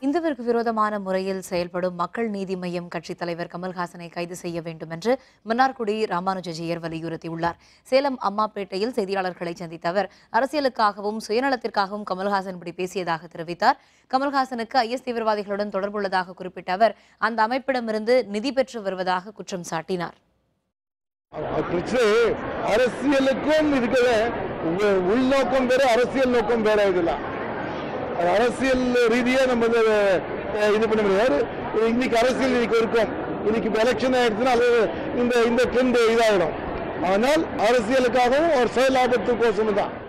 இந்துவிற்கு விரோதமான முறையில் செயல்படும் மக்கள் நீதி மய்யம் கட்சித் தலைவர் கமல்ஹாசனை கைது செய்ய வேண்டும் என்று மன்னார்குடி ராமானுஜஜியர் வலியுறுத்தியுள்ளார் சேலம் அம்மாப்பேட்டையில் செய்தியாளர்களை சந்தித்த அவர் அரசியலுக்காகவும் சுயநலத்திற்காகவும் கமல்ஹாசன் இப்படி பேசியதாக தெரிவித்தார் கமல்ஹாசனுக்கு ஐஎஸ் தீவிரவாதிகளுடன் தொடர்புள்ளதாக குறிப்பிட்ட அவர் அந்த அமைப்பிடமிருந்து நிதி பெற்று வருவதாக குற்றம் சாட்டினார் பிரச்சனை அரசியலுக்கும் இருக்கிற உங்க- உள்நோக்கம் வேற அரசியல் நோக்கம் வேற இதெல்லாம் அது அரசியல் ரீதியா நம்ம இதை, அஹ், இது பண்ண முடியாது இன்னைக்கு அரசியல் இன்னைக்கு இருக்கும் இன்னைக்கு இப்போ எலெக்ஷன் ஆயிடுச்சுன்னா அது இந்த இந்த ட்ரெண்ட் இதாகிடும் ஆனால் அரசியலுக்காகவும் ஒரு செயல் லாபத்துக்கோசம் தான்